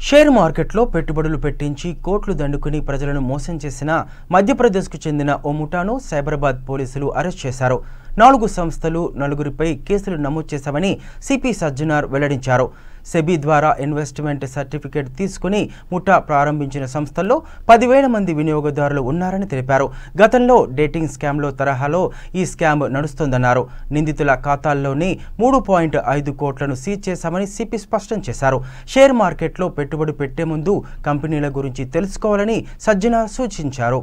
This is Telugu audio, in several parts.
షేర్ మార్కెట్లో పెట్టుబడులు పెట్టించి కోట్లు దండుకుని ప్రజలను మోసం చేసిన మధ్యప్రదేశ్కు చెందిన ఓ ముఠాను సైబరాబాద్ పోలీసులు అరెస్ట్ చేశారు నాలుగు సంస్థలు నలుగురిపై కేసులు నమోదు చేశామని సిపి సజ్జనార్ వెల్లడించారు సెబీ ద్వారా ఇన్వెస్ట్మెంట్ సర్టిఫికేట్ తీసుకుని ముఠా ప్రారంభించిన సంస్థల్లో పదివేల మంది వినియోగదారులు ఉన్నారని తెలిపారు గతంలో డేటింగ్ స్కామ్లో తరహాలో ఈ స్కామ్ నడుస్తోందన్నారు నిందితుల ఖాతాల్లోని మూడు పాయింట్ ఐదు కోట్లను సీజ్ చేశామని సిపి స్పష్టం చేశారు షేర్ మార్కెట్లో పెట్టుబడి పెట్టే ముందు కంపెనీల గురించి తెలుసుకోవాలని సజ్జనార్ సూచించారు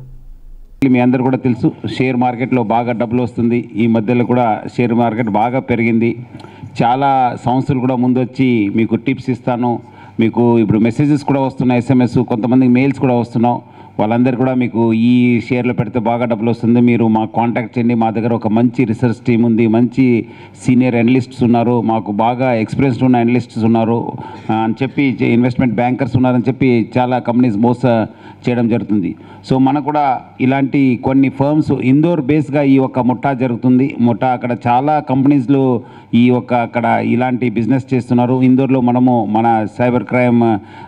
మీ అందరు కూడా తెలుసు షేర్ మార్కెట్లో బాగా డబ్బులు వస్తుంది ఈ మధ్యలో కూడా షేర్ మార్కెట్ బాగా పెరిగింది చాలా సంస్థలు కూడా ముందొచ్చి మీకు టిప్స్ ఇస్తాను మీకు ఇప్పుడు మెసేజెస్ కూడా వస్తున్నాయి ఎస్ఎంఎస్ కొంతమందికి మెయిల్స్ కూడా వస్తున్నాం వాళ్ళందరూ కూడా మీకు ఈ షేర్లో పెడితే బాగా డబ్బులు వస్తుంది మీరు మా కాంటాక్ట్ చేయండి మా దగ్గర ఒక మంచి రీసెర్చ్ టీం ఉంది మంచి సీనియర్ అనలిస్ట్స్ ఉన్నారు మాకు బాగా ఎక్స్పీరియన్స్డ్ ఉన్న అనలిస్ట్స్ ఉన్నారు ఆ, అని చెప్పి ఇన్వెస్ట్మెంట్ బ్యాంకర్స్ ఉన్నారని చెప్పి చాలా కంపెనీస్ మోస చేయడం జరుగుతుంది సో మనకు కూడా ఇలాంటి కొన్ని ఫర్మ్స్ ఇండోర్ బేస్గా ఈ యొక్క ముఠా జరుగుతుంది ముఠా అక్కడ చాలా కంపెనీస్లో ఈ యొక్క అక్కడ ఇలాంటి బిజినెస్ చేస్తున్నారు ఇందోర్లో మనము మన సైబర్ క్రైమ్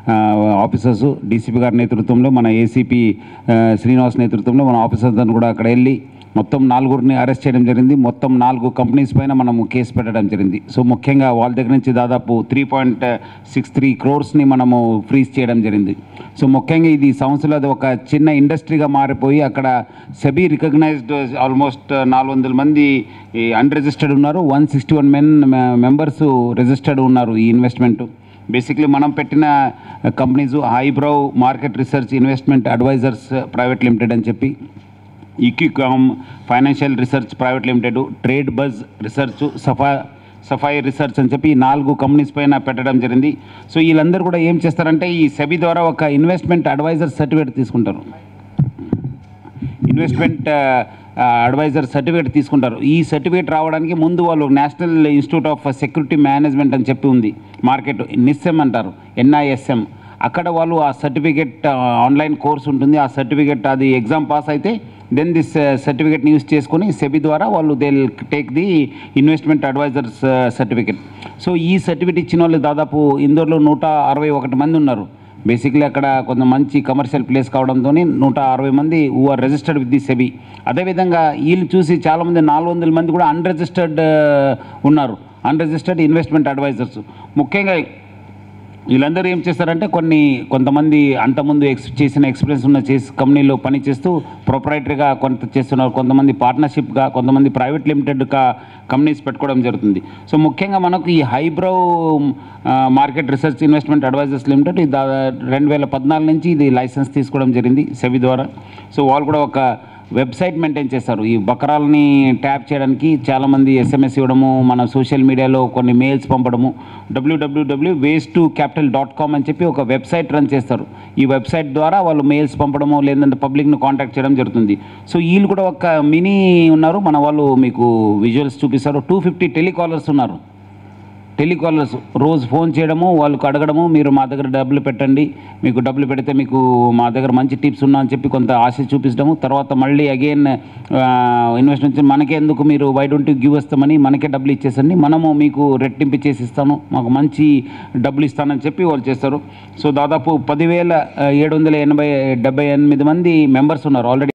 ఆఫీసర్స్ డీసీపీ గారి నేతృత్వంలో మన ఏసీపీ శ్రీనివాస్ నేతృత్వంలో మన ఆఫీసర్స్ అని కూడా అక్కడ వెళ్ళి మొత్తం నాలుగురిని అరెస్ట్ చేయడం జరిగింది మొత్తం నాలుగు కంపెనీస్ పైన మనము కేసు పెట్టడం జరిగింది సో ముఖ్యంగా వాళ్ళ దగ్గర నుంచి దాదాపు త్రీ పాయింట్ సిక్స్ త్రీ క్రోర్స్ని మనము ఫ్రీజ్ చేయడం జరిగింది సో ముఖ్యంగా ఇది సంస్థలో అది ఒక చిన్న ఇండస్ట్రీగా మారిపోయి అక్కడ సెబీ రికగ్నైజ్డ్ ఆల్మోస్ట్ నాలుగు వందల మంది అన్రిజిస్టర్డ్ ఉన్నారు one sixty one men members registered ఉన్నారు ఈ ఇన్వెస్ట్మెంట్ బేసిక్లీ మనం పెట్టిన companies Highbrow market research investment advisers private limited అని చెప్పి Equicom financial research private limited Trade Buzz research సఫా సఫాయి రీసెర్చ్ అని చెప్పి ఈ నాలుగు కంపెనీస్ పైన పెట్టడం జరిగింది సో వీళ్ళందరూ కూడా ఏం చేస్తారంటే ఈ సెబీ ద్వారా ఒక ఇన్వెస్ట్మెంట్ అడ్వైజర్ సర్టిఫికేట్ తీసుకుంటారు ఇన్వెస్ట్మెంట్ అడ్వైజర్ సర్టిఫికేట్ తీసుకుంటారు ఈ సర్టిఫికేట్ రావడానికి ముందు వాళ్ళు national institute of security management అని చెప్పి ఉంది మార్కెట్ నిస్ఎం అంటారు ఎన్ఐఎస్ఎం అక్కడ వాళ్ళు ఆ సర్టిఫికేట్ ఆన్లైన్ కోర్స్ ఉంటుంది ఆ సర్టిఫికేట్ అది ఎగ్జామ్ పాస్ అయితే దెన్ దిస్ సర్టిఫికేట్ని యూస్ చేసుకొని సెబీ ద్వారా వాళ్ళు they take the investment advisers certificate so ఈ సర్టిఫికేట్ ఇచ్చిన వాళ్ళు దాదాపు ఇందోర్లో నూట అరవై ఒకటి మంది ఉన్నారు బేసిక్లీ అక్కడ కొంత మంచి కమర్షియల్ ప్లేస్ కావడంతో నూట అరవై మంది who are registered with the SEBI అదేవిధంగా వీళ్ళు చూసి చాలామంది నాలుగు వందల మంది కూడా అన్రిజిస్టర్డ్ ఉన్నారు అన్రిజిస్టర్డ్ ఇన్వెస్ట్మెంట్ అడ్వైజర్స్ ముఖ్యంగా వీళ్ళందరూ ఏం చేస్తారంటే కొన్ని కొంతమంది అంతకుముందు ఎక్స్ చేసిన ఎక్స్పీరియన్స్ ఉన్న చేసి కంపెనీలో పనిచేస్తూ ప్రొపరైటరీగా కొంత చేస్తున్నారు కొంతమంది పార్ట్నర్షిప్గా కొంతమంది ప్రైవేట్ లిమిటెడ్గా కంపెనీస్ పెట్టుకోవడం జరుగుతుంది సో ముఖ్యంగా మనకు ఈ Highbrow market research investment advisers limited ఇది దా రెండు వేల పద్నాలుగు నుంచి ఇది లైసెన్స్ తీసుకోవడం జరిగింది సెబీ ద్వారా సో వాళ్ళు కూడా ఒక వెబ్సైట్ మెయింటైన్ చేస్తారు ఈ బకరాలని ట్యాప్ చేయడానికి చాలామంది ఎస్ఎంఎస్ ఇవ్వడము మన సోషల్ మీడియాలో కొన్ని మెయిల్స్ పంపడము W W W ways to capital dot com అని చెప్పి ఒక వెబ్సైట్ రన్ చేస్తారు ఈ వెబ్సైట్ ద్వారా వాళ్ళు మెయిల్స్ పంపడము లేదంటే పబ్లిక్ను కాంటాక్ట్ చేయడం జరుగుతుంది సో వీళ్ళు కూడా ఒక మినీ ఉన్నారు మన వాళ్ళు మీకు విజువల్స్ చూపిస్తారు టూ ఫిఫ్టీ టెలికాలర్స్ ఉన్నారు టెలికాలర్స్ రోజు ఫోన్ చేయడము వాళ్ళకు అడగడము మీరు మా దగ్గర డబ్బులు పెట్టండి మీకు డబ్బులు పెడితే మీకు మా దగ్గర మంచి టిప్స్ ఉన్నా అని చెప్పి కొంత ఆశ చూపించడము తర్వాత మళ్ళీ అగైన్ ఇన్వెస్ట్మెంట్ మనకే ఎందుకు మీరు వై డోంట్ గివ్ వస్తామని మనకే డబ్బులు ఇచ్చేసండి మనము మీకు రెట్టింపు చేసి ఇస్తాను మాకు మంచి డబ్బులు ఇస్తానని చెప్పి వాళ్ళు చేస్తారు సో దాదాపు పదివేల ఏడు వందల ఎనభై డెబ్బై ఎనిమిది మంది మెంబర్స్ ఉన్నారు ఆల్రెడీ